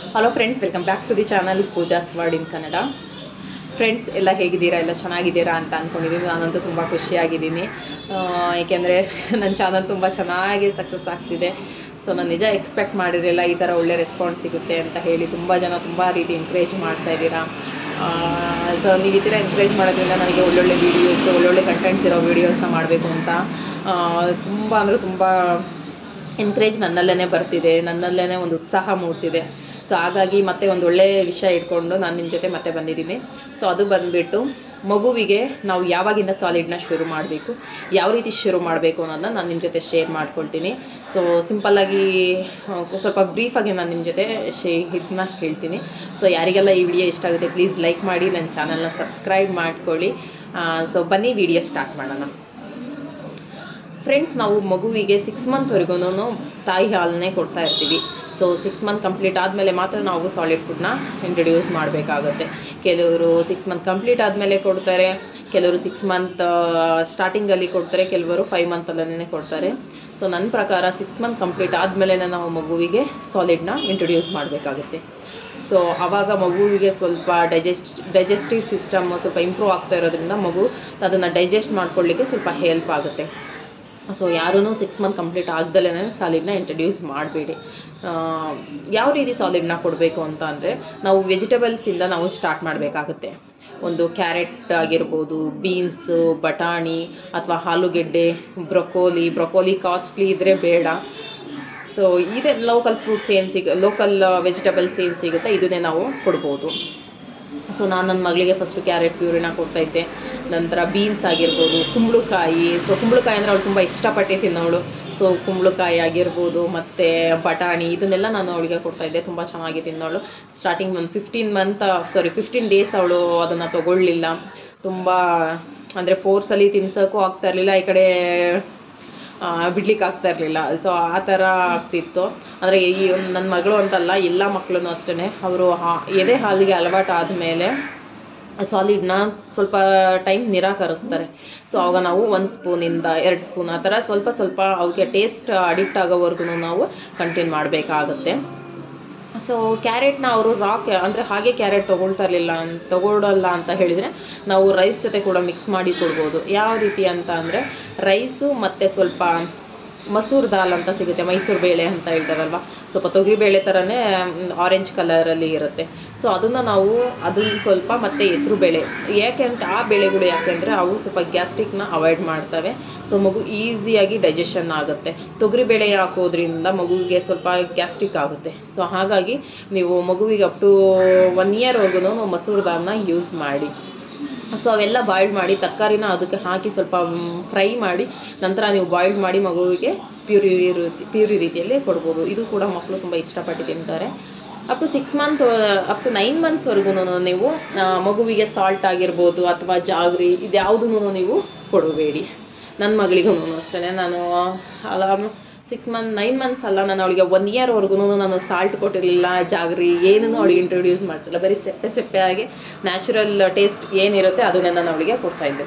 hello friends welcome back to the channel Pooja's world in Kannada friends ಎಲ್ಲ ಹೇಗಿದ್ದೀರಾ ಎಲ್ಲ ಚೆನ್ನಾಗಿದ್ದೀರಾ ಅಂತ ಅಂದ್ಕೊಂಡಿದ್ದೀನಿ ನಾನಂತೂ ತುಂಬ ಖುಷಿಯಾಗಿದ್ದೀನಿ ಏಕೆಂದರೆ ನನ್ನ ಚಾನಲ್ ತುಂಬ ಚೆನ್ನಾಗಿ ಸಕ್ಸಸ್ ಆಗ್ತಿದೆ ಸೊ ನಾನು ನಿಜ ಎಕ್ಸ್ಪೆಕ್ಟ್ ಮಾಡಿರಲಿಲ್ಲ ಈ ಥರ ಒಳ್ಳೆ ರೆಸ್ಪಾನ್ಸ್ ಸಿಗುತ್ತೆ ಅಂತ ಹೇಳಿ ತುಂಬ ಜನ ತುಂಬ ರೀತಿ ಎಂಕರೇಜ್ ಮಾಡ್ತಾ ಇದ್ದೀರಾ ಸೊ ನೀವು ಈ ಥರ ಎಂಕರೇಜ್ ಮಾಡೋದ್ರಿಂದ ನನಗೆ ಒಳ್ಳೊಳ್ಳೆ ವೀಡಿಯೋಸ್ ಒಳ್ಳೊಳ್ಳೆ ಕಂಟೆಂಟ್ಸ್ ಇರೋ ವೀಡಿಯೋಸ್ನ ಮಾಡಬೇಕು ಅಂತ ತುಂಬ ಅಂದರೆ ತುಂಬ ಎನ್ಕರೇಜ್ ನನ್ನಲ್ಲೇ ಬರ್ತಿದೆ ನನ್ನಲ್ಲೇ ಒಂದು ಉತ್ಸಾಹ ಮೂಡ್ತಿದೆ ಸೊ ಹಾಗಾಗಿ ಮತ್ತೆ ಒಂದು ಒಳ್ಳೆ ವಿಷಯ ಇಟ್ಕೊಂಡು ನಾನು ನಿಮ್ಮ ಜೊತೆ ಮತ್ತೆ ಬಂದಿದ್ದೀನಿ ಸೊ ಅದು ಬಂದುಬಿಟ್ಟು ಮಗುವಿಗೆ ನಾವು ಯಾವಾಗಿಂದ ಸಾಲಿಡ್ನ ಶುರು ಮಾಡಬೇಕು ಯಾವ ರೀತಿ ಶುರು ಮಾಡಬೇಕು ಅನ್ನೋದನ್ನ ನಾನು ನಿಮ್ಮ ಜೊತೆ ಶೇರ್ ಮಾಡ್ಕೊಳ್ತೀನಿ ಸೊ ಸಿಂಪಲ್ಲಾಗಿ ಸ್ವಲ್ಪ ಬ್ರೀಫಾಗಿ ನಾನು ನಿಮ್ಮ ಜೊತೆ ಶೇ ಇದನ್ನ ಹೇಳ್ತೀನಿ ಸೊ ಯಾರಿಗೆಲ್ಲ ಈ ವಿಡಿಯೋ ಇಷ್ಟ ಆಗುತ್ತೆ ಪ್ಲೀಸ್ ಲೈಕ್ ಮಾಡಿ ನನ್ನ ಚಾನಲ್ನ ಸಬ್ಸ್ಕ್ರೈಬ್ ಮಾಡ್ಕೊಳ್ಳಿ ಸೊ ಬನ್ನಿ ವಿಡಿಯೋ ಸ್ಟಾರ್ಟ್ ಮಾಡೋಣ ಫ್ರೆಂಡ್ಸ್ ನಾವು ಮಗುವಿಗೆ ಸಿಕ್ಸ್ ಮಂತ್ವರೆಗೂ ತಾಯಿ ಹಾಲನ್ನೇ ಕೊಡ್ತಾ ಇರ್ತೀವಿ ಸೊ ಸಿಕ್ಸ್ ಮಂತ್ ಕಂಪ್ಲೀಟ್ ಆದಮೇಲೆ ಮಾತ್ರ ನಾವು ಸಾಲಿಡ್ ಫುಡ್ನ ಇಂಟ್ರೊಡ್ಯೂಸ್ ಮಾಡಬೇಕಾಗುತ್ತೆ ಕೆಲವರು ಸಿಕ್ಸ್ ಮಂತ್ ಕಂಪ್ಲೀಟ್ ಆದಮೇಲೆ ಕೊಡ್ತಾರೆ ಕೆಲವರು ಸಿಕ್ಸ್ ಮಂತ್ ಸ್ಟಾರ್ಟಿಂಗಲ್ಲಿ ಕೊಡ್ತಾರೆ ಕೆಲವರು ಫೈವ್ ಮಂತಲ್ಲೇ ಕೊಡ್ತಾರೆ ಸೊ ನನ್ನ ಪ್ರಕಾರ ಸಿಕ್ಸ್ ಮಂತ್ ಕಂಪ್ಲೀಟ್ ಆದಮೇಲೆ ನಾವು ಮಗುವಿಗೆ ಸಾಲಿಡ್ನ ಇಂಟ್ರೊಡ್ಯೂಸ್ ಮಾಡಬೇಕಾಗುತ್ತೆ ಸೊ ಆವಾಗ ಮಗುವಿಗೆ ಸ್ವಲ್ಪ ಡೈಜೆಸ್ಟ್ ಡೈಜೆಸ್ಟಿವ್ ಸಿಸ್ಟಮ್ ಸ್ವಲ್ಪ ಇಂಪ್ರೂವ್ ಆಗ್ತಾ ಇರೋದ್ರಿಂದ ಮಗು ಅದನ್ನು ಡೈಜೆಸ್ಟ್ ಮಾಡ್ಕೊಳ್ಳಿಕ್ಕೆ ಸ್ವಲ್ಪ ಹೆಲ್ಪ್ ಆಗುತ್ತೆ ಸೊ ಯಾರೂ ಸಿಕ್ಸ್ ಮಂತ್ ಕಂಪ್ಲೀಟ್ ಆಗ್ದಲೇ ಸಾಲಿಡ್ನ ಇಂಟ್ರಡ್ಯೂಸ್ ಮಾಡಬೇಡಿ ಯಾವ ರೀತಿ ಸಾಲಿಡ್ನ ಕೊಡಬೇಕು ಅಂತ ಅಂದರೆ ನಾವು ವೆಜಿಟೇಬಲ್ಸಿಂದ ನಾವು ಸ್ಟಾರ್ಟ್ ಮಾಡಬೇಕಾಗುತ್ತೆ ಒಂದು ಕ್ಯಾರೆಟ್ ಆಗಿರ್ಬೋದು ಬೀನ್ಸು ಬಟಾಣಿ ಅಥವಾ ಆಲೂಗೆಡ್ಡೆ ಬ್ರೊಕೋಲಿ ಬ್ರೊಕೋಲಿ ಕಾಸ್ಟ್ಲಿ ಇದ್ದರೆ ಬೇಡ ಸೊ ಇದೇ ಲೋಕಲ್ ಫ್ರೂಟ್ಸ್ ಏನು ಸಿಗ ಲೋಕಲ್ ವೆಜಿಟೇಬಲ್ಸ್ ಏನು ಸಿಗುತ್ತೆ ಇದನ್ನೇ ನಾವು ಕೊಡ್ಬೋದು ಸೊ ನಾನು ನನ್ನ ಮಗಳಿಗೆ ಫಸ್ಟು ಕ್ಯಾರೆಟ್ ಪ್ಯೂರಿನ ಕೊಡ್ತಾಯಿದ್ದೆ ನಂತರ ಬೀನ್ಸ್ ಆಗಿರ್ಬೋದು ಕುಂಬಳಕಾಯಿ ಸೊ ಕುಂಬಳಕಾಯಿ ಅಂದರೆ ಅವಳು ತುಂಬ ಇಷ್ಟಪಟ್ಟೆ ತಿನ್ನೋಳು ಸೊ ಕುಂಬಳಕಾಯಿ ಆಗಿರ್ಬೋದು ಮತ್ತು ಬಟಾಣಿ ಇದನ್ನೆಲ್ಲ ನಾನು ಅವಳಿಗೆ ಕೊಡ್ತಾಯಿದ್ದೆ ತುಂಬ ಚೆನ್ನಾಗಿ ತಿನ್ನೋಳು ಸ್ಟಾರ್ಟಿಂಗ್ ಒಂದು fifteen month sorry fifteen days ಅವಳು ಅದನ್ನು ತಗೊಳ್ಳಿಲ್ಲ ತುಂಬ ಅಂದರೆ ಫೋರ್ಸಲ್ಲಿ ತಿನ್ಸೋಕ್ಕೂ ಆಗ್ತಾ ಇರಲಿಲ್ಲ ಈ ಕಡೆ ಬಿಡ್ಲಿಕ್ಕೆ ಆಗ್ತಾ ಇರಲಿಲ್ಲ ಸೊ ಆ ಥರ ಆಗ್ತಿತ್ತು ಅಂದರೆ ಈ ನನ್ನ ಮಗಳು ಅಂತಲ್ಲ ಎಲ್ಲ ಮಕ್ಕಳು ಅಷ್ಟೇ ಅವರು ಎದೆ ಹಾಲಿಗೆ ಅಲವಾಟು ಆದಮೇಲೆ ಸಾಲಿಡ್ನ ಸ್ವಲ್ಪ ಟೈಮ್ ನಿರಾಕರಿಸ್ತಾರೆ ಸೊ ಆವಾಗ ನಾವು ಒಂದು ಸ್ಪೂನಿಂದ ಎರಡು ಸ್ಪೂನ್ ಆ ಥರ ಸ್ವಲ್ಪ ಸ್ವಲ್ಪ ಅವಕ್ಕೆ ಟೇಸ್ಟ್ ಅಡಿಕ್ಟ್ ಆಗೋವರೆಗೂ ನಾವು ಕಂಟಿನ್ಯೂ ಮಾಡಬೇಕಾಗುತ್ತೆ ಸೊ ಕ್ಯಾರೆಟ್ನ ಅವರು ರಾಕ್ ಅಂದರೆ ಹಾಗೆ ಕ್ಯಾರೆಟ್ ತೊಗೊಳ್ತಾ ಇರಲಿಲ್ಲ ಅಂತ ತೊಗೊಳಲ್ಲ ಅಂತ ಹೇಳಿದರೆ ನಾವು ರೈಸ್ ಜೊತೆ ಕೂಡ ಮಿಕ್ಸ್ ಮಾಡಿ ಕೊಡ್ಬೋದು ಯಾವ ರೀತಿ ಅಂತ ಅಂದರೆ ರೈಸು ಮತ್ತು ಸ್ವಲ್ಪ ಮಸೂರ್ ದಾಲ್ ಅಂತ ಸಿಗುತ್ತೆ ಮೈಸೂರು ಬೇಳೆ ಅಂತ ಹೇಳ್ತಾರಲ್ವ ಸ್ವಲ್ಪ ತೊಗರಿ ಬೇಳೆ ಥರನೇ ಆರೆಂಜ್ ಕಲರಲ್ಲಿ ಇರುತ್ತೆ ಸೊ ಅದನ್ನು ನಾವು ಅದನ್ನು ಸ್ವಲ್ಪ ಮತ್ತು ಹೆಸರು ಬೇಳೆ ಯಾಕೆ ಅಂತ ಆ ಬೇಳೆಗಳು ಯಾಕೆಂದರೆ ಅವು ಸ್ವಲ್ಪ ಗ್ಯಾಸ್ಟ್ರಿಕ್ನ ಅವಾಯ್ಡ್ ಮಾಡ್ತವೆ ಸೊ ಮಗು ಈಸಿಯಾಗಿ ಡೈಜೆಷನ್ ಆಗುತ್ತೆ ತೊಗರಿ ಬೇಳೆ ಹಾಕೋದ್ರಿಂದ ಮಗುವಿಗೆ ಸ್ವಲ್ಪ ಗ್ಯಾಸ್ಟ್ರಿಕ್ ಆಗುತ್ತೆ ಸೊ ಹಾಗಾಗಿ ನೀವು ಮಗುವಿಗೆ ಅಪ್ ಟು ಒನ್ ಇಯರ್ವರೆಗೂ ಮಸೂರ್ ದಾಲ್ನ ಯೂಸ್ ಮಾಡಿ ಸೊ ಅವೆಲ್ಲ ಬಾಯ್ಲ್ಡ್ ಮಾಡಿ ತರಕಾರಿನ ಅದಕ್ಕೆ ಹಾಕಿ ಸ್ವಲ್ಪ ಫ್ರೈ ಮಾಡಿ ನಂತರ ನೀವು ಬಾಯ್ಲ್ಡ್ ಮಾಡಿ ಮಗುವಿಗೆ ಪ್ಯೂರಿ ರೀತಿ ಪ್ಯೂರಿ ರೀತಿಯಲ್ಲಿ ಕೊಡ್ಬೋದು ಇದು ಕೂಡ ಮಕ್ಕಳು ತುಂಬ ಇಷ್ಟಪಟ್ಟು ತಿಂತಾರೆ up to six month up to nine ಮಂತ್ಸ್ವರೆಗೂ ನೀವು ಮಗುವಿಗೆ ಸಾಲ್ಟ್ ಆಗಿರ್ಬೋದು ಅಥವಾ ಜಾಗ್ರಿ ಇದ್ಯಾವುದೂ ನೀವು ಕೊಡಬೇಡಿ ನನ್ನ ಮಗಳಿಗೂ ಅಷ್ಟೇ ನಾನು ಅಲ್ಲ ಸಿಕ್ಸ್ ಮಂತ್ ನೈನ್ ಮಂತ್ಸ್ ಅಲ್ಲ ನಾನು ಅವಳಿಗೆ ಒನ್ ಇಯರ್ವರೆಗೂ ನಾನು ಸಾಲ್ಟ್ ಕೊಟ್ಟಿರಲಿಲ್ಲ ಜಾಗ್ರಿ ಏನೂ ಅವಳಿಗೆ ಇಂಟ್ರೊಡ್ಯೂಸ್ ಮಾಡ್ತಿಲ್ಲ ಬರೀ ಸೆಪ್ಪೆ ಸೆಪ್ಪೆಯಾಗಿ ನ್ಯಾಚುರಲ್ ಟೇಸ್ಟ್ ಏನಿರುತ್ತೆ ಅದನ್ನೇ ನಾನು ಅವಳಿಗೆ ಕೊಡ್ತಾಯಿದ್ದೆ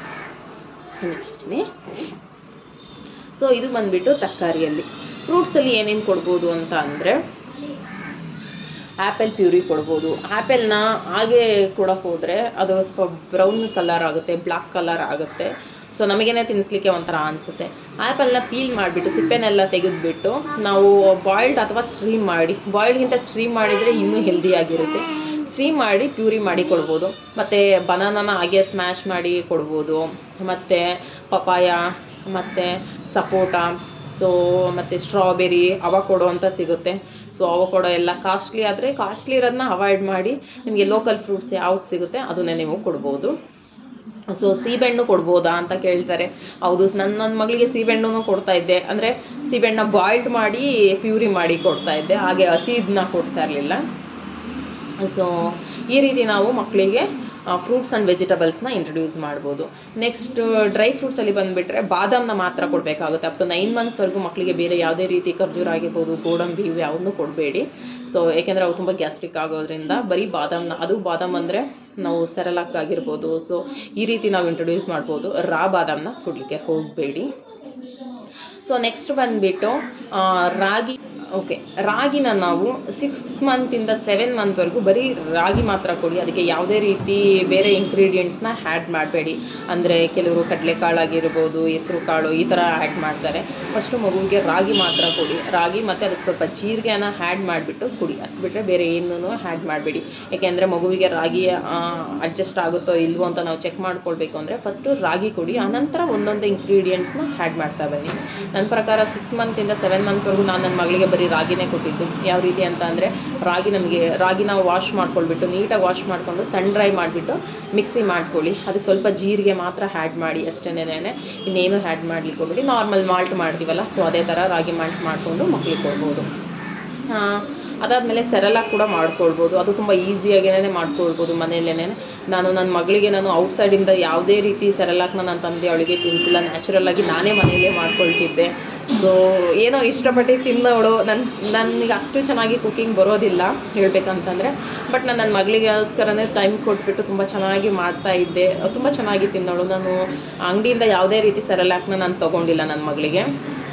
ಸೊ ಇದು ಬಂದುಬಿಟ್ಟು ತರಕಾರಿಯಲ್ಲಿ ಫ್ರೂಟ್ಸಲ್ಲಿ ಏನೇನು ಕೊಡ್ಬೋದು ಅಂತ ಅಂದರೆ ಆ್ಯಪಲ್ ಪ್ಯೂರಿ ಕೊಡ್ಬೋದು ಆ್ಯಪಲ್ನ ಹಾಗೆ ಕೊಡೋಕೆ ಹೋದರೆ ಅದು ಸ್ವಲ್ಪ ಬ್ರೌನ್ ಕಲರ್ ಆಗುತ್ತೆ ಬ್ಲ್ಯಾಕ್ ಕಲರ್ ಆಗುತ್ತೆ ಸೊ ನಮಗೇನೆ ತಿನ್ನಿಸ್ಲಿಕ್ಕೆ ಒಂಥರ ಅನಿಸುತ್ತೆ ಆ್ಯಪಲ್ನ ಪೀಲ್ ಮಾಡಿಬಿಟ್ಟು ಸಿಪ್ಪೆನೆಲ್ಲ ತೆಗೆದುಬಿಟ್ಟು ನಾವು ಬಾಯ್ಲ್ಡ್ ಅಥವಾ ಸ್ಟ್ರೀಮ್ ಮಾಡಿ ಬಾಯ್ಲ್ಡ್ಗಿಂತ ಸ್ಟ್ರೀಮ್ ಮಾಡಿದರೆ ಇನ್ನೂ ಹೆಲ್ದಿಯಾಗಿರುತ್ತೆ ಸ್ಟ್ರೀಮ್ ಮಾಡಿ ಪ್ಯೂರಿ ಮಾಡಿ ಕೊಡ್ಬೋದು ಮತ್ತು ಬನಾನನ ಹಾಗೆ ಸ್ಮ್ಯಾಶ್ ಮಾಡಿ ಕೊಡ್ಬೋದು ಮತ್ತು ಪಪಾಯ ಮತ್ತು ಸಪೋಟ ಸೊ ಮತ್ತು ಸ್ಟ್ರಾಬೆರಿ ಅವಕೊಡೋ ಅಂತ ಸಿಗುತ್ತೆ ಸೊ ಅವಕೊಡೋ ಎಲ್ಲ ಕಾಸ್ಟ್ಲಿ ಆದರೆ ಕಾಸ್ಟ್ಲಿ ಇರೋದನ್ನ ಅವಾಯ್ಡ್ ಮಾಡಿ ನಿಮಗೆ ಲೋಕಲ್ ಫ್ರೂಟ್ಸ್ ಯಾವ್ದು ಸಿಗುತ್ತೆ ಅದನ್ನೇ ನೀವು ಕೊಡ್ಬೋದು ಸೊ ಸೀಬೆಹಣ್ಣು ಕೊಡ್ಬೋದಾ ಅಂತ ಕೇಳ್ತಾರೆ ಹೌದು ನನ್ನ ನನ್ನ ಮಗಳಿಗೆ ಸೀಬೆಹಣ್ಣು ಕೊಡ್ತಾ ಇದ್ದೆ ಅಂದರೆ ಸೀಬೆಹಣ್ಣ ಬಾಯ್ಲ್ಡ್ ಮಾಡಿ ಪ್ಯೂರಿ ಮಾಡಿ ಕೊಡ್ತಾ ಇದ್ದೆ ಹಾಗೆ ಹಸಿದನ್ನ ಕೊಡ್ತಾ ಇರಲಿಲ್ಲ ಸೊ ಈ ರೀತಿ ನಾವು ಮಕ್ಕಳಿಗೆ ಫ್ರೂಟ್ಸ್ ಆ್ಯಂಡ್ ವೆಜಿಟಬಲ್ಸ್ನ ಇಂಟ್ರೊಡ್ಯೂಸ್ ಮಾಡ್ಬೋದು ನೆಕ್ಸ್ಟ್ ಡ್ರೈ ಫ್ರೂಟ್ಸಲ್ಲಿ ಬಂದುಬಿಟ್ರೆ ಬಾದಾಮನ್ನ ಮಾತ್ರ ಕೊಡಬೇಕಾಗುತ್ತೆ ಅಪ್ ಟು ನೈನ್ ಮಂತ್ಸ್ವರೆಗೂ ಮಕ್ಕಳಿಗೆ ಬೇರೆ ಯಾವುದೇ ರೀತಿ ಖರ್ಜೂರ ಆಗಿರ್ಬೋದು ಗೋಡಂಬಿ ಇವು ಯಾವುದನ್ನು ಕೊಡಬೇಡಿ ಸೊ ಏಕೆಂದರೆ ಅವು ತುಂಬ ಗ್ಯಾಸ್ಟ್ರಿಕ್ ಆಗೋದ್ರಿಂದ ಬರೀ ಬಾದಾಮನ್ನ ಅದು ಬಾದಾಮ್ ಅಂದರೆ ನಾವು ಸೆರಲಾಕ್ ಆಗಿರ್ಬೋದು ಸೊ ಈ ರೀತಿ ನಾವು ಇಂಟ್ರೊಡ್ಯೂಸ್ ಮಾಡ್ಬೋದು ರಾ ಬಾದಾಮನ್ನ ಕೊಡಲಿಕ್ಕೆ ಹೋಗಬೇಡಿ ಸೊ ನೆಕ್ಸ್ಟ್ ಬಂದುಬಿಟ್ಟು ರಾಗಿ ಓಕೆ ರಾಗಿನ ನಾವು ಸಿಕ್ಸ್ ಮಂತಿಂದ ಸೆವೆನ್ ಮಂತ್ವರೆಗೂ ಬರೀ ರಾಗಿ ಮಾತ್ರ ಕೊಡಿ ಅದಕ್ಕೆ ಯಾವುದೇ ರೀತಿ ಬೇರೆ ಇಂಗ್ರೀಡಿಯೆಂಟ್ಸ್ನ ಆ್ಯಡ್ ಮಾಡಬೇಡಿ ಅಂದರೆ ಕೆಲವರು ಕಡಲೆಕಾಳಾಗಿರ್ಬೋದು ಹೆಸರು ಕಾಳು ಈ ಥರ ಆ್ಯಡ್ ಮಾಡ್ತಾರೆ ಫಸ್ಟು ಮಗುವಿಗೆ ರಾಗಿ ಮಾತ್ರ ಕೊಡಿ ರಾಗಿ ಮತ್ತು ಅದಕ್ಕೆ ಸ್ವಲ್ಪ ಜೀರಿಗೆನ ಆ್ಯಡ್ ಮಾಡಿಬಿಟ್ಟು ಕುಡಿ ಅಷ್ಟು ಬಿಟ್ಟರೆ ಬೇರೆ ಏನೂ ಆ್ಯಡ್ ಮಾಡಬೇಡಿ ಏಕೆಂದರೆ ಮಗುವಿಗೆ ರಾಗಿ ಅಡ್ಜಸ್ಟ್ ಆಗುತ್ತೋ ಇಲ್ವೋ ಅಂತ ನಾವು ಚೆಕ್ ಮಾಡ್ಕೊಳ್ಬೇಕು ಅಂದರೆ ಫಸ್ಟು ರಾಗಿ ಕೊಡಿ ಆನಂತರ ಒಂದೊಂದು ಇಂಗ್ರೀಡಿಯೆಂಟ್ಸ್ನ ಆ್ಯಡ್ ಮಾಡ್ತಾ ಬನ್ನಿ ನನ್ನ ಪ್ರಕಾರ ಸಿಕ್ಸ್ ಮಂತಿಂದ ಸೆವೆನ್ ಮಂತ್ವರೆಗೂ ನಾನು ನನ್ನ ಮಗಳಿಗೆ ಬರೀ ರಾಗಿನೇ ಕೊಟ್ಟಿದ್ದು ಯಾವ ರೀತಿ ಅಂತ ಅಂದರೆ ರಾಗಿ ನಮಗೆ ರಾಗಿನ ವಾಶ್ ಮಾಡ್ಕೊಳ್ಬಿಟ್ಟು ನೀಟಾಗಿ ವಾಶ್ ಮಾಡಿಕೊಂಡು ಸನ್ ಡ್ರೈ ಮಾಡಿಬಿಟ್ಟು ಮಿಕ್ಸಿ ಮಾಡ್ಕೊಳ್ಳಿ ಅದಕ್ಕೆ ಸ್ವಲ್ಪ ಜೀರಿಗೆ ಮಾತ್ರ ಆ್ಯಡ್ ಮಾಡಿ ಅಷ್ಟೇನೆ ಇನ್ನೇನು ಆ್ಯಡ್ ಮಾಡ್ಲಿಕ್ಕೆ ಹೋಗ್ಬೇಡಿ ನಾರ್ಮಲ್ ಮಾಲ್ಟ್ ಮಾಡ್ತೀವಲ್ಲ ಸೊ ಅದೇ ಥರ ರಾಗಿ ಮಾಲ್ಟ್ ಮಾಡಿಕೊಂಡು ಮಕ್ಳಿಗೆ ಕೊಡ್ಬೋದು ಅದಾದಮೇಲೆ ಸೆರೆಲಾಕ್ ಕೂಡ ಮಾಡ್ಕೊಳ್ಬೋದು ಅದು ತುಂಬ ಈಸಿಯಾಗೇ ಮಾಡ್ಕೊಳ್ಬೋದು ಮನೆಯಲ್ಲೇ ನಾನು ನನ್ನ ಮಗಳಿಗೆ ನಾನು ಔಟ್ಸೈಡಿಂದ ಯಾವುದೇ ರೀತಿ ಸೆರೆಲಾಕ್ನ ನನ್ನ ತಂದೆ ಅವಳಿಗೆ ತಿನ್ನಿಸಿಲ್ಲ ನ್ಯಾಚುರಲ್ಲಾಗಿ ನಾನೇ ಮನೆಯಲ್ಲೇ ಮಾಡ್ಕೊಳ್ತಿದ್ದೆ ಸೊ ಏನೋ ಇಷ್ಟಪಟ್ಟು ತಿನ್ನೋಳು ನನ್ನ ನನಗೆ ಅಷ್ಟು ಚೆನ್ನಾಗಿ ಕುಕಿಂಗ್ ಬರೋದಿಲ್ಲ ಹೇಳ್ಬೇಕಂತಂದರೆ ಬಟ್ ನಾನು ನನ್ನ ಮಗಳಿಗೋಸ್ಕರನೇ ಟೈಮ್ ಕೊಟ್ಬಿಟ್ಟು ತುಂಬ ಚೆನ್ನಾಗಿ ಮಾಡ್ತಾ ಇದ್ದೆ ತುಂಬ ಚೆನ್ನಾಗಿ ತಿನ್ನೋಳು ನಾನು ಅಂಗಡಿಯಿಂದ ಯಾವುದೇ ರೀತಿ ಸೆರೆಲಾಕ್ನ ನಾನು ತೊಗೊಂಡಿಲ್ಲ ನನ್ನ ಮಗಳಿಗೆ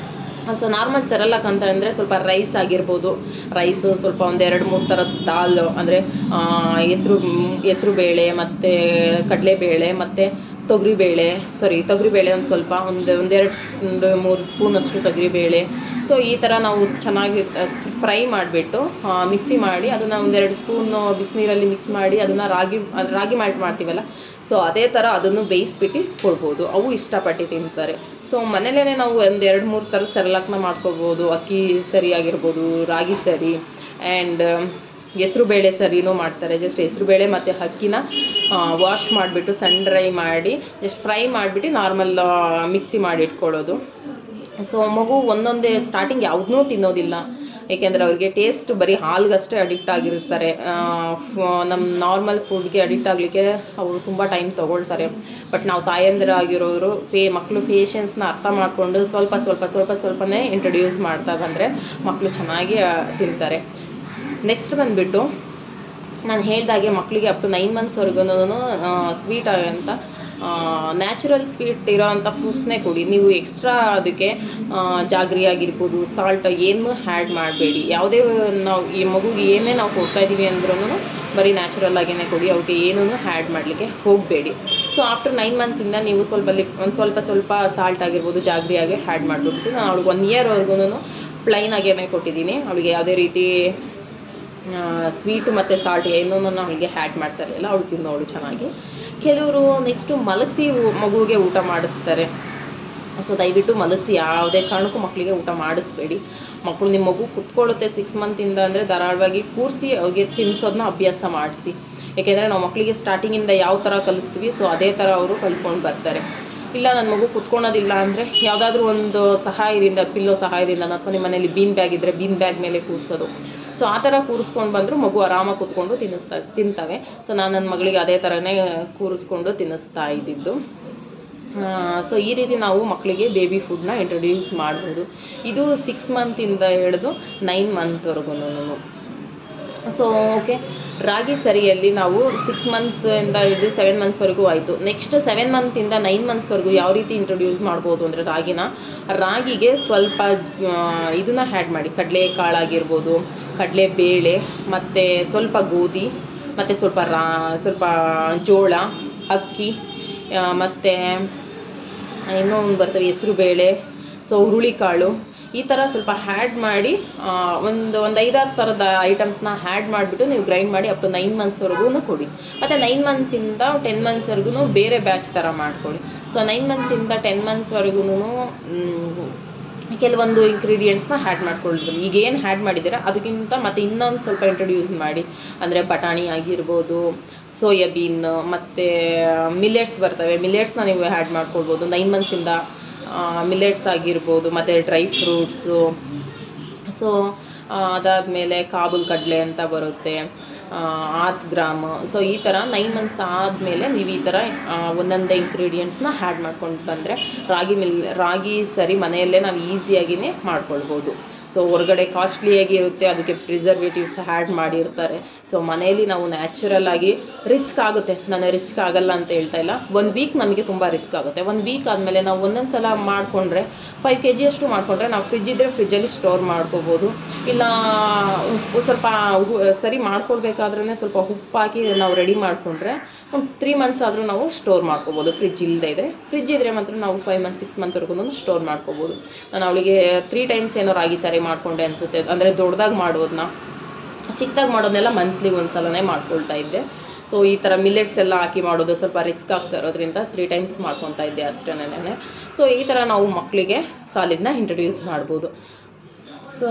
ಸೊ ನಾರ್ಮಲ್ ಸೆರಲಾಕ್ ಅಂತ ಅಂದರೆ ಸ್ವಲ್ಪ ರೈಸ್ ಆಗಿರ್ಬೋದು ರೈಸು ಸ್ವಲ್ಪ ಒಂದು ಎರಡು ಮೂರು ಥರದ ದಾಲ್ ಅಂದರೆ ಹೆಸರು ಹೆಸರು ಬೇಳೆ ಮತ್ತು ಕಡಲೆಬೇಳೆ ಮತ್ತು ತೊಗರಿಬೇಳೆ ಸಾರಿ ತೊಗರಿಬೇಳೆ ಒಂದು ಸ್ವಲ್ಪ ಒಂದು ಒಂದೆರಡು ಒಂದು ಮೂರು ಸ್ಪೂನಷ್ಟು ತೊಗರಿಬೇಳೆ ಸೊ ಈ ಥರ ನಾವು ಚೆನ್ನಾಗಿ ಫ್ರೈ ಮಾಡಿಬಿಟ್ಟು ಮಿಕ್ಸಿ ಮಾಡಿ ಅದನ್ನು ಒಂದೆರಡು ಸ್ಪೂನು ಬಿಸಿನೀರಲ್ಲಿ ಮಿಕ್ಸ್ ಮಾಡಿ ಅದನ್ನು ರಾಗಿ ಅದ್ ರಾಗಿ ಮಾಲ್ಟ್ ಮಾಡ್ತೀವಲ್ಲ ಸೊ ಅದೇ ಥರ ಅದನ್ನು ಬೇಯಿಸ್ಬಿಟ್ಟು ಕೊಡ್ಬೋದು ಅವು ಇಷ್ಟಪಟ್ಟು ತಿಂತಾರೆ ಸೊ ಮನೇಲೇ ನಾವು ಒಂದು ಎರಡು ಮೂರು ಥರದ ಸೆರಲಾಕ್ನ ಮಾಡ್ಕೊಳ್ಬೋದು ಅಕ್ಕಿ ಸರಿ ಆಗಿರ್ಬೋದು ರಾಗಿ ಸರಿ ಆ್ಯಂಡ್ ಹೆಸ್ರು ಬೇಳೆ ಸರಿನೂ ಮಾಡ್ತಾರೆ ಜಸ್ಟ್ ಹೆಸ್ರು ಬೇಳೆ ಮತ್ತು ಅಕ್ಕಿನ ವಾಶ್ ಮಾಡಿಬಿಟ್ಟು ಸನ್ ಡ್ರೈ ಮಾಡಿ ಜಸ್ಟ್ ಫ್ರೈ ಮಾಡಿಬಿಟ್ಟು ನಾರ್ಮಲ್ ಮಿಕ್ಸಿ ಮಾಡಿ ಇಟ್ಕೊಳ್ಳೋದು ಸೊ ಮಗು ಒಂದೊಂದೇ ಸ್ಟಾರ್ಟಿಂಗ್ ಯಾವುದನ್ನೂ ತಿನ್ನೋದಿಲ್ಲ ಏಕೆಂದರೆ ಅವ್ರಿಗೆ ಟೇಸ್ಟ್ ಬರೀ ಹಾಲ್ಗಷ್ಟೇ ಅಡಿಕ್ಟ್ ಆಗಿರ್ತಾರೆ ನಮ್ಮ ನಾರ್ಮಲ್ ಫುಡ್ಗೆ ಅಡಿಕ್ಟ್ ಆಗಲಿಕ್ಕೆ ಅವರು ತುಂಬ ಟೈಮ್ ತೊಗೊಳ್ತಾರೆ ಬಟ್ ನಾವು ತಾಯಂದಿರಾಗಿರೋರು ಪೇ ಮಕ್ಕಳು ಪೇಷನ್ಸ್ನ ಅರ್ಥ ಮಾಡಿಕೊಂಡು ಸ್ವಲ್ಪ ಸ್ವಲ್ಪ ಸ್ವಲ್ಪ ಸ್ವಲ್ಪನೇ ಇಂಟ್ರೊಡ್ಯೂಸ್ ಮಾಡ್ತಾ ಬಂದರೆ ಮಕ್ಕಳು ಚೆನ್ನಾಗಿ ಆ, ತಿಂತಾರೆ ನೆಕ್ಸ್ಟ್ ಬಂದುಬಿಟ್ಟು ನಾನು ಹೇಳ್ದಾಗೆ ಮಕ್ಕಳಿಗೆ ಅಪ್ ಟು ನೈನ್ ಮಂತ್ಸ್ವರೆಗೂ ಸ್ವೀಟ್ ಅಂತ ನ್ಯಾಚುರಲ್ ಸ್ವೀಟ್ ಇರೋವಂಥ ಫ್ರೂಟ್ಸ್ನೇ ಕೊಡಿ ನೀವು ಎಕ್ಸ್ಟ್ರಾ ಅದಕ್ಕೆ ಆ, ಜಾಗ್ರಿ ಆಗಿರ್ಬೋದು ಸಾಲ್ಟ್ ಏನು ಆ್ಯಡ್ ಮಾಡಬೇಡಿ ಯಾವುದೇ ನಾವು ಈ ಮಗುಗೆ ಏನೇ ನಾವು ಕೊಡ್ತಾ ಇದ್ದೀವಿ ಅಂದ್ರೂ ಬರೀ ನ್ಯಾಚುರಲ್ ಆಗೇ ಕೊಡಿ ಅವಕ್ಕೆ ಏನೂ ಆ್ಯಡ್ ಮಾಡಲಿಕ್ಕೆ ಹೋಗಬೇಡಿ ಸೊ ಆಫ್ಟರ್ ನೈನ್ ಮಂತ್ಸಿಂದ ನೀವು ಸ್ವಲ್ಪ ಲಿಪ್ ಒಂದು ಸ್ವಲ್ಪ ಸ್ವಲ್ಪ ಸಾಲ್ಟ್ ಆಗಿರ್ಬೋದು ಜಾಗ್ರಿ ಆಗಿ ಆ್ಯಡ್ ಮಾಡಿಬಿಟ್ಟು ನಾನು ಅವಳಿಗೆ ಒನ್ ಇಯರ್ವರೆಗೂ ಪ್ಲೈನ್ ಆಗೇ ಕೊಟ್ಟಿದ್ದೀನಿ ಅವಳಿಗೆ ಯಾವುದೇ ರೀತಿ ಸ್ವೀಟು ಮತ್ತು ಸಾಲ್ಟ್ ಏನೂ ಅವಳಿಗೆ ಹ್ಯಾಡ್ ಮಾಡ್ತಾ ಇರಲಿಲ್ಲ ಅವಳು ತಿನ್ನೋಳು ಚೆನ್ನಾಗಿ ಕೆಲವರು ನೆಕ್ಸ್ಟು ಮಲಗಿಸಿ ಮಗುವಿಗೆ ಊಟ ಮಾಡಿಸ್ತಾರೆ ಸೊ ದಯವಿಟ್ಟು ಮಲಗಿಸಿ ಯಾವುದೇ ಕಾರಣಕ್ಕೂ ಮಕ್ಕಳಿಗೆ ಊಟ ಮಾಡಿಸ್ಬೇಡಿ ಮಕ್ಕಳು ನಿಮ್ಮ ಮಗು ಕುತ್ಕೊಳ್ಳುತ್ತೆ ಸಿಕ್ಸ್ ಮಂತಿಂದ ಅಂದರೆ ಧಾರಾಳವಾಗಿ ಕೂರಿಸಿ ಅವ್ರಿಗೆ ತಿನ್ನಿಸೋದನ್ನ ಅಭ್ಯಾಸ ಮಾಡಿಸಿ ಏಕೆಂದರೆ ನಾವು ಮಕ್ಕಳಿಗೆ ಸ್ಟಾರ್ಟಿಂಗಿಂದ ಯಾವ ಥರ ಕಲಿಸ್ತೀವಿ ಸೊ ಅದೇ ಥರ ಅವರು ಕಲ್ತ್ಕೊಂಡು ಬರ್ತಾರೆ ಇಲ್ಲ ನನ್ನ ಮಗು ಕುತ್ಕೊಳೋದಿಲ್ಲ ಅಂದರೆ ಯಾವುದಾದ್ರೂ ಒಂದು ಸಹಾಯದಿಂದ ಪಿಲ್ಲೋ ಸಹಾಯದಿಂದ ಅಥವಾ ನಿಮ್ಮ ಮನೇಲಿ ಬೀನ್ ಬ್ಯಾಗ್ ಇದ್ದರೆ ಬೀನ್ ಬ್ಯಾಗ್ ಮೇಲೆ ಕೂರಿಸೋದು ಸೊ ಆ ಥರ ಕೂರಿಸ್ಕೊಂಡು ಬಂದರೂ ಮಗು ಆರಾಮಾಗಿ ಕೂತ್ಕೊಂಡು ತಿನ್ನಿಸ್ತಾ ತಿಂತವೆ ಸೊ ನಾನು ನನ್ನ ಮಗಳಿಗೆ ಅದೇ ಥರನೇ ಕೂರಿಸ್ಕೊಂಡು ತಿನ್ನಿಸ್ತಾ ಇದ್ದಿದ್ದು ಸೊ ಈ ರೀತಿ ನಾವು ಮಕ್ಕಳಿಗೆ ಬೇಬಿ ಫುಡ್ನ ಇಂಟ್ರೊಡ್ಯೂಸ್ ಮಾಡ್ಬೋದು ಇದು ಸಿಕ್ಸ್ ಮಂತಿಂದ ಹಿಡಿದು ನೈನ್ ಮಂತ್ವರೆಗೂ ಸೊ ಓಕೆ ರಾಗಿ ಸರಿಯಲ್ಲಿ ನಾವು ಸಿಕ್ಸ್ ಮಂತಿಂದ ಹಿಡಿದು ಸೆವೆನ್ ಮಂತ್ಸ್ವರೆಗೂ ಆಯಿತು ನೆಕ್ಸ್ಟ್ ಸೆವೆನ್ ಮಂತಿಂದ ನೈನ್ ಮಂತ್ಸ್ವರೆಗೂ ಯಾವ ರೀತಿ ಇಂಟ್ರೊಡ್ಯೂಸ್ ಮಾಡ್ಬೋದು ಅಂದರೆ ರಾಗಿನ ರಾಗಿಗೆ ಸ್ವಲ್ಪ ಇದನ್ನ ಆ್ಯಡ್ ಮಾಡಿ ಕಡಲೆ ಕಾಳಾಗಿರ್ಬೋದು ಕಡಲೆ ಬೇಳೆ ಮತ್ತು ಸ್ವಲ್ಪ ಗೋಧಿ ಮತ್ತು ಸ್ವಲ್ಪ ರಾ ಸ್ವಲ್ಪ ಜೋಳ ಅಕ್ಕಿ ಮತ್ತು ಇನ್ನೂ ಒಂದು ಬರ್ತವೆ ಹೆಸರು ಬೇಳೆ ಸೊ ಹುರುಳಿಕಾಳು ಈ ಥರ ಸ್ವಲ್ಪ ಹ್ಯಾಡ್ ಮಾಡಿ ಆ, ಒಂದು ಒಂದು ಐದಾರು ಥರದ ಐಟಮ್ಸ್ನ ಹ್ಯಾಡ್ ಮಾಡಿಬಿಟ್ಟು ನೀವು ಗ್ರೈಂಡ್ ಮಾಡಿ ಅಪ್ ಟು ನೈನ್ ಮಂತ್ಸ್ವರೆಗೂ ಕೊಡಿ ಮತ್ತು ನೈನ್ ಮಂತ್ಸಿಂದ ಟೆನ್ ಮಂತ್ಸ್ವರೆಗೂ ಬೇರೆ ಬ್ಯಾಚ್ ಥರ ಮಾಡ್ಕೊಳ್ಳಿ ಸೊ ನೈನ್ ಮಂತ್ಸಿಂದ ಟೆನ್ ಮಂತ್ಸ್ವರೆಗೂ ಕೆಲವೊಂದು ಇಂಗ್ರೀಡಿಯೆಂಟ್ಸ್ನ ಹ್ಯಾಡ್ ಮಾಡ್ಕೊಳ್ಬೋದು ಈಗ ಏನು ಹ್ಯಾಡ್ ಮಾಡಿದ್ದೀರಾ ಅದಕ್ಕಿಂತ ಮತ್ತು ಇನ್ನೊಂದು ಸ್ವಲ್ಪ ಇಂಟ್ರೊಡ್ಯೂಸ್ ಮಾಡಿ ಅಂದರೆ ಬಟಾಣಿ ಆಗಿರ್ಬೋದು ಸೋಯಾಬೀನ್ ಮತ್ತು ಮಿಲೆಟ್ಸ್ ಬರ್ತವೆ ಮಿಲೆಟ್ಸ್ನ ನೀವು ಹ್ಯಾಡ್ ಮಾಡ್ಕೊಳ್ಬೋದು ನೈನ್ ಮಂತ್ಸಿಂದ ಮಿಲೆಟ್ಸ್ ಆಗಿರ್ಬೋದು ಮತ್ತು ಡ್ರೈ ಫ್ರೂಟ್ಸು ಸೊ ಅದಾದಮೇಲೆ ಕಾಬೂಲ್ ಕಡಲೆ ಅಂತ ಬರುತ್ತೆ ಆರ್ಸ್ ಗ್ರಾಮ್ ಸೊ ಈ ಥರ ನೈನ್ ಮಂತ್ಸ್ ಆದಮೇಲೆ ನೀವು ಈ ಥರ ಆ, ಒಂದೊಂದೇ ಇಂಗ್ರೀಡಿಯೆಂಟ್ಸ್ನ ಹ್ಯಾಡ್ ಮಾಡ್ಕೊಂಡು ಬಂದರೆ ರಾಗಿ ಮಿಲ್ ರಾಗಿ ಸರಿ ಮನೆಯಲ್ಲೇ ನಾವು ಈಸಿಯಾಗಿಯೇ ಮಾಡ್ಕೊಳ್ಬೋದು ಸೊ ಹೊರಗಡೆ ಕಾಸ್ಟ್ಲಿಯಾಗಿ ಇರುತ್ತೆ ಅದಕ್ಕೆ ಪ್ರಿಸರ್ವೇಟಿವ್ಸ್ ಆ್ಯಡ್ ಮಾಡಿರ್ತಾರೆ ಸೊ ಮನೆಯಲ್ಲಿ ನಾವು ನ್ಯಾಚುರಲ್ ಆಗಿ ರಿಸ್ಕ್ ಆಗುತ್ತೆ ನಾನು ರಿಸ್ಕ್ ಆಗಲ್ಲ ಅಂತ ಹೇಳ್ತಾ ಇಲ್ಲ ಒಂದು ವೀಕ್ ನಮಗೆ ತುಂಬ ರಿಸ್ಕ್ ಆಗುತ್ತೆ ಒಂದು ವೀಕ್ ಆದಮೇಲೆ ನಾವು ಒಂದೊಂದು ಸಲ ಮಾಡಿಕೊಂಡ್ರೆ ಫೈವ್ ಕೆ ಜಿಯಷ್ಟು ಮಾಡಿಕೊಂಡ್ರೆ ನಾವು ಫ್ರಿಜ್ ಇದ್ದರೆ ಫ್ರಿಜ್ಜಲ್ಲಿ ಸ್ಟೋರ್ ಮಾಡ್ಕೋಬೋದು ಇಲ್ಲ ಉಪ್ಪು ಸ್ವಲ್ಪ ಉ- ಸರಿ ಮಾಡ್ಕೊಳ್ಬೇಕಾದ್ರೇ ಸ್ವಲ್ಪ ಉಪ್ಪು ಹಾಕಿ ನಾವು ರೆಡಿ ಮಾಡಿಕೊಂಡ್ರೆ ಒಂದು ತ್ರೀ ಮಂತ್ಸ್ ಆದರೂ ನಾವು ಸ್ಟೋರ್ ಮಾಡ್ಕೋಬೋದು ಫ್ರಿಜ್ ಇಲ್ಲದೆ ಇದ್ದರೆ ಫ್ರಿಜ್ ಇದ್ದರೆ ಮಾತ್ರ ನಾವು ಫೈವ್ ಮಂತ್ಸ್ ಸಿಕ್ಸ್ ಮಂತ್ವರೆಗೂ ಸ್ಟೋರ್ ಮಾಡ್ಕೋಬೋದು ನಾನು ಅವಳಿಗೆ ತ್ರೀ ಟೈಮ್ಸ್ ಏನೋ ರಾಗಿ ಸಾರಿ ಮಾಡಿಕೊಂಡೆ ಅನಿಸುತ್ತೆ ಅಂದರೆ ದೊಡ್ಡದಾಗಿ ಮಾಡೋದನ್ನ ಚಿಕ್ಕದಾಗಿ ಮಾಡೋದನ್ನೆಲ್ಲ ಮಂತ್ಲಿ ಒಂದು ಸಲನೇ ಮಾಡ್ಕೊಳ್ತಾ ಇದ್ದೆ ಸೊ ಈ ಥರ ಮಿಲೆಟ್ಸ್ ಎಲ್ಲ ಹಾಕಿ ಮಾಡೋದು ಸ್ವಲ್ಪ ರಿಸ್ಕ್ ಆಗ್ತಾ ಇರೋದ್ರಿಂದ ತ್ರೀ ಟೈಮ್ಸ್ ಮಾಡ್ಕೊತಾ ಇದ್ದೆ ಅಷ್ಟೇನೆ ಸೊ ಈ ಥರ ನಾವು ಮಕ್ಕಳಿಗೆ ಸಾಲಿಡ್ನ ಇಂಟ್ರೊಡ್ಯೂಸ್ ಮಾಡ್ಬೋದು ಸೊ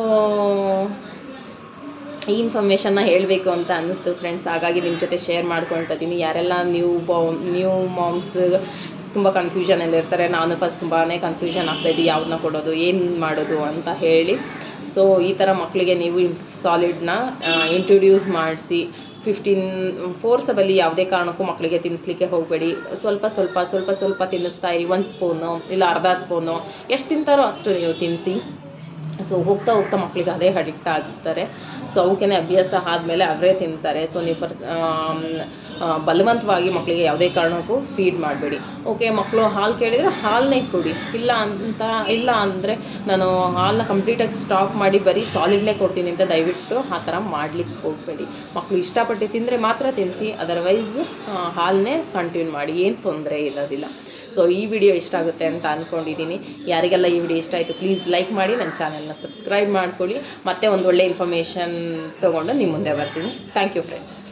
ಈ ಇನ್ಫಾರ್ಮೇಷನ್ನ ಹೇಳಬೇಕು ಅಂತ ಅನ್ನಿಸ್ತು ಫ್ರೆಂಡ್ಸ್ ಹಾಗಾಗಿ ನಿಮ್ಮ ಜೊತೆ ಶೇರ್ ಮಾಡ್ಕೊಳ್ತಾ ಇದ್ದೀನಿ ಯಾರೆಲ್ಲ ನ್ಯೂ ಬಾ ನ್ಯೂ ಮಾಮ್ಸ್ ತುಂಬ ಕನ್ಫ್ಯೂಷನಲ್ಲಿ ಇರ್ತಾರೆ ನಾನು ಫಸ್ಟ್ ತುಂಬಾ ಕನ್ಫ್ಯೂಷನ್ ಆಗ್ತಾಯಿದ್ದೆ ಯಾವ್ದನ್ನ ಕೊಡೋದು ಏನು ಮಾಡೋದು ಅಂತ ಹೇಳಿ ಸೊ ಈ ಥರ ಮಕ್ಕಳಿಗೆ ನೀವು ಸಾಲಿಡ್ನ ಇಂಟ್ರೊಡ್ಯೂಸ್ ಮಾಡಿಸಿ ಫಿಫ್ಟೀನ್ ಫೋರ್ಸಬಲ್ಲಿ ಯಾವುದೇ ಕಾರಣಕ್ಕೂ ಮಕ್ಕಳಿಗೆ ತಿನ್ನಿಸ್ಲಿಕ್ಕೆ ಹೋಗಬೇಡಿ ಸ್ವಲ್ಪ ಸ್ವಲ್ಪ ಸ್ವಲ್ಪ ಸ್ವಲ್ಪ ತಿನ್ನಿಸ್ತಾ ಇರಿ ಒಂದು ಸ್ಪೂನು ಇಲ್ಲ ಅರ್ಧ ಸ್ಪೂನು ಎಷ್ಟು ತಿಂತಾರೋ ಅಷ್ಟು ನೀವು ತಿನ್ನಿಸಿ ಸೊ ಹೋಗ್ತಾ ಹೋಗ್ತಾ ಮಕ್ಕಳಿಗೆ ಅದೇ ಅಡಿಕ್ಟ್ ಆಗಿರ್ತಾರೆ ಸೊ ಅವಕ್ಕೆ ಅಭ್ಯಾಸ ಆದಮೇಲೆ ಅವರೇ ತಿಂತಾರೆ ಸೊ ನೀವು ಫರ್ ಬಲವಂತವಾಗಿ ಮಕ್ಕಳಿಗೆ ಯಾವುದೇ ಕಾರಣಕ್ಕೂ ಫೀಡ್ ಮಾಡಬೇಡಿ ಓಕೆ ಮಕ್ಕಳು ಹಾಲು ಕೇಳಿದರೆ ಹಾಲನ್ನೇ ಕೊಡಿ ಇಲ್ಲ ಅಂತ ಇಲ್ಲ ಅಂದರೆ ನಾನು ಹಾಲನ್ನ ಕಂಪ್ಲೀಟಾಗಿ ಸ್ಟಾಪ್ ಮಾಡಿ ಬರೀ ಸಾಲಿಡ್ನೇ ಕೊಡ್ತೀನಿ ಅಂತ ದಯವಿಟ್ಟು ಆ ಥರ ಮಾಡಲಿಕ್ಕೆ ಹೋಗಬೇಡಿ ಮಕ್ಕಳು ಇಷ್ಟಪಟ್ಟು ತಿಂದರೆ ಮಾತ್ರ ತಿನ್ನಿಸಿ ಅದರ್ವೈಸ್ ಹಾಲನ್ನೇ ಕಂಟಿನ್ಯೂ ಮಾಡಿ ಏನು ತೊಂದರೆ ಇರೋದಿಲ್ಲ ಸೊ ಈ ವಿಡಿಯೋ ಇಷ್ಟ ಆಗುತ್ತೆ ಅಂತ ಅಂದ್ಕೊಂಡಿದ್ದೀನಿ ಯಾರಿಗೆಲ್ಲ ಈ ವಿಡಿಯೋ ಇಷ್ಟ ಆಯಿತು ಪ್ಲೀಸ್ ಲೈಕ್ ಮಾಡಿ ನನ್ನ ಚಾನಲ್ನ ಸಬ್ಸ್ಕ್ರೈಬ್ ಮಾಡ್ಕೊಳ್ಳಿ ಮತ್ತೆ ಒಂದು ಒಳ್ಳೆ ಇನ್ಫಾರ್ಮೇಷನ್ ತೊಗೊಂಡು ನಿಮ್ಮ ಮುಂದೆ ಬರ್ತೀನಿ ಥ್ಯಾಂಕ್ ಯು ಫ್ರೆಂಡ್ಸ್